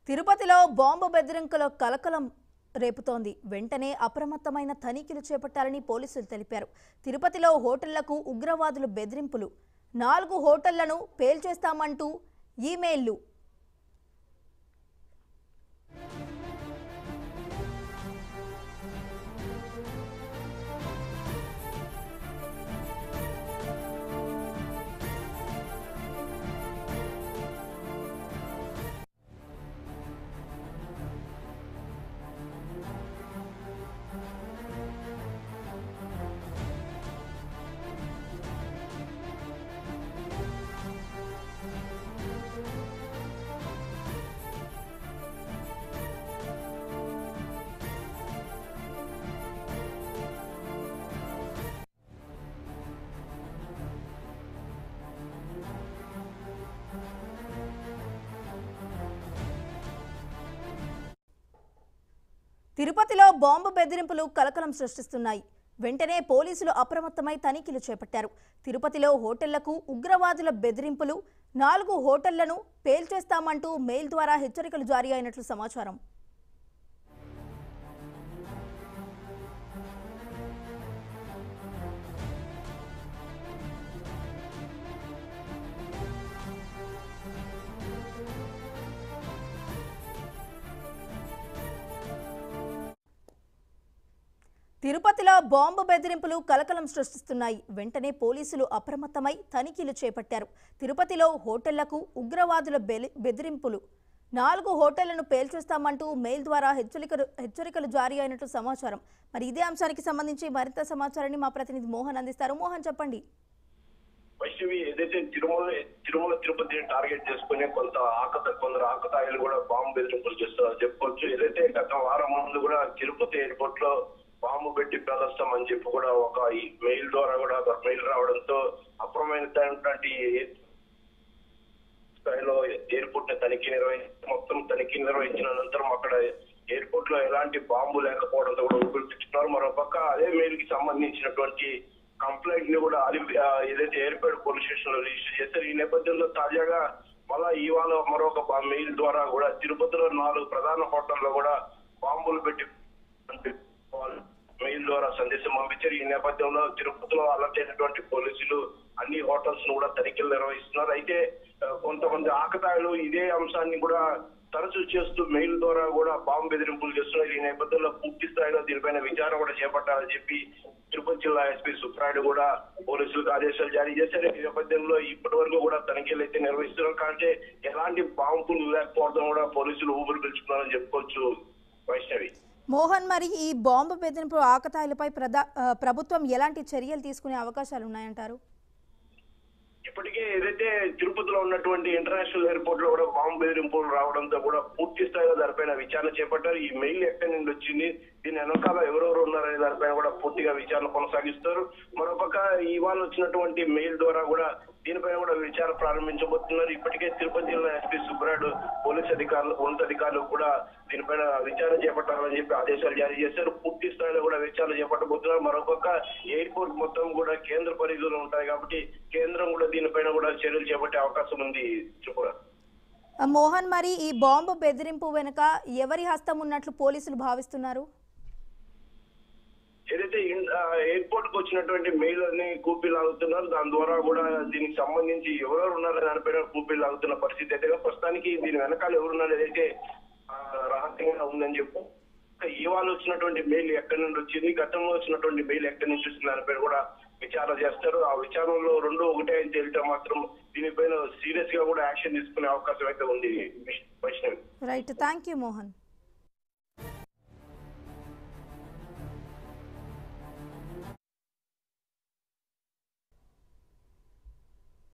తిరుపతిలో బాంబు బెదిరింపుల కలకలం రేపుతోంది వెంటనే అప్రమత్తమైన తనిఖీలు చేపట్టాలని పోలీసులు తెలిపారు తిరుపతిలో హోటళ్లకు ఉగ్రవాదులు బెదిరింపులు నాలుగు హోటళ్లను పేల్చేస్తామంటూ ఈమెయిల్లు తిరుపతిలో బాంబు బెదిరింపులు కలకలం సృష్టిస్తున్నాయి వెంటనే పోలీసులు అప్రమత్తమై తనిఖీలు చేపట్టారు తిరుపతిలో హోటళ్లకు ఉగ్రవాదుల బెదిరింపులు నాలుగు హోటళ్లను పేల్చేస్తామంటూ మెయిల్ ద్వారా హెచ్చరికలు జారీ అయినట్లు సమాచారం తిరుపతిలో బాంబు బెదిరింపులు కలకలం సృష్టిస్తున్నాయి వెంటనే పోలీసులు అప్రమత్తమై తనిఖీలు చేపట్టారు తిరుపతిలో హోటళ్లకు ఉగ్రవాదుల బెలి- బెదిరింపులు నాలుగు హోటళ్లను పేల్చేస్తామంటూ మెయిల్ ద్వారా హెచ్చరికలు హెచ్చరికలు జారీ అయినట్లు సమాచారం మరి ఇదే అంశానికి సంబంధించి మరింత సమాచారాన్ని మా ప్రతినిధి మోహన్ అందిస్తారు మోహన్ చెప్పండి వైష్ణవి ఏదైతే తిరుమల తిరుమల తిరుపతిని టార్గెట్ చేసుకుని కొంత ఆకత కొందరు ఆకతాయిలు కూడా బాంబు బెదిరింపులు చేస్తున్నారు చెప్పుకోవచ్చు ఏదైతే గత వారం ముందు కూడా తిరుపతి ఎయిర్పోర్ట్ లో బాంబు పెట్టి పేలుస్తాం అని చెప్పి కూడా ఒక ఈ మెయిల్ ద్వారా కూడా ఒక మెయిల్ రావడంతో అప్రమైనటువంటి స్థాయిలో ఎయిర్పోర్ట్ ని తనిఖీ నిర్వహించి మొత్తం తనిఖీ నిర్వహించిన అనంతరం అక్కడ ఎయిర్పోర్ట్ లో ఎలాంటి బాంబు లేకపోవడంతో కూడా ఉపయోగించుకున్నారు మరోపక్క అదే మెయిల్ కి సంబంధించినటువంటి కంప్లైంట్ ని కూడా అలి- ఆ, ఏదైతే ఎయిర్పోర్ట్ పోలీస్ స్టేషన్ లో రిజిస్టర్ చేశారు ఈ నేపథ్యంలో తాజాగా మళ్ళా ఇవాళ మరొక బా- మెయిల్ ద్వారా కూడా తిరుపతిలో నాలుగు ప్రధాన హోటల్లో కూడా బాంబులు పెట్టి వాళ్ళు మెయిల్ ద్వారా సందేశం పంపించారు ఈ నేపథ్యంలో తిరుపతిలో అలర్ట్ అయినటువంటి పోలీసులు అన్ని హోటల్స్ ను కూడా తనిఖీలు నిర్వహిస్తున్నారు అయితే ఆ, కొంతమంది ఆకతాయిలు ఇదే అంశాన్ని కూడా తరచూ చేస్తూ మెయిల్ ద్వారా కూడా బాంబు బెదిరింపులు చేస్తున్నారు ఈ నేపథ్యంలో పూర్తి స్థాయిలో దీనిపైన విచారణ కూడా చేపట్టాలని చెప్పి తిరుపతి జిల్లా ఎస్పీ సుబ్రాయుడు కూడా పోలీసులకు ఆదేశాలు జారీ చేశారు ఈ నేపథ్యంలో ఇప్పటి వరకు కూడా తనిఖీలు అయితే నిర్వహిస్తున్నారు కానీ ఎలాంటి బాంబులు లేకపోవడం కూడా పోలీసులు ఊపిరి పీల్చుకున్నారని చెప్పుకోవచ్చు వైష్ణవి మోహన్ మరి ఈ బాంబు బెదిరింపు ఆకతాయిలపై ప్రధా ఆ, ప్రభుత్వం ఎలాంటి చర్యలు తీసుకునే అవకాశాలు ఉన్నాయంటారు ఇప్పటికే ఏదైతే తిరుపతిలో ఉన్నటువంటి ఇంటర్నేషనల్ ఎయిర్పోర్ట్ లో కూడా బాంబు బెదిరింపులు రావడంతో కూడా పూర్తి స్థాయిలో దానిపైన విచారణ చేపట్టారు ఈ మెయిల్ ఎక్కడి నుండి వచ్చింది దీని వెనకాల ఎవరెవరు ఉన్నారనే దానిపైన కూడా పూర్తిగా విచారణ కొనసాగిస్తారు మరోపక్క ఇవాళ వచ్చినటువంటి మెయిల్ ద్వారా కూడా దీనిపైన కూడా విచారణ ప్రారంభించబోతున్నారు ఇప్పటికే తిరుపతి జిల్లా ఎస్పీ సుబ్రాయుడు పోలీస్ అధికారులు ఉన్నతాధికారులు కూడా దీనిపైన విచారణ చేపట్టాలని చెప్పి ఆదేశాలు జారీ చేశారు పూర్తి స్థాయిలో కూడా విచారణ చేపట్టబోతున్నారు మరొక ఎయిర్పోర్ట్ మొత్తం కూడా కేంద్ర పరిధిలో ఉంటాయి కాబట్టి కేంద్రం కూడా దీనిపైన కూడా చర్యలు చేపట్టే అవకాశం ఉంది త్రిపుర ఆ, మోహన్ మరి ఈ బాంబు బెదిరింపు వెనుక ఎవరి హస్తం ఉన్నట్లు పోలీసులు భావిస్తున్నారు ఏదైతే ఇన్- ఆ, ఎయిర్పోర్ట్ కు వచ్చినటువంటి మెయిల్ అని కూపీ లాగుతున్నారు దాని ద్వారా కూడా దీనికి సంబంధించి ఎవరెవరు ఉన్నారో దానిపైన కూపీ లాగుతున్న పరిస్థితి అయితే ప్రస్తుతానికి దీని వెనకాల ఎవరున్నారు ఏదైతే ఆ, రహస్యంగా ఉందని చెప్పు ఇంకా ఇవాళ వచ్చినటువంటి మెయిల్ ఎక్కడి నుండి వచ్చింది గతంలో వచ్చినటువంటి మెయిల్ ఎక్కడి నుంచి వచ్చింది దానిపైన కూడా విచారణ చేస్తారు ఆ విచారణలో రెండు ఒకటే అని తేలితే మాత్రం దీనిపైన సీరియస్ గా కూడా యాక్షన్ తీసుకునే అవకాశం అయితే ఉంది Vaishnavi right thank you Mohan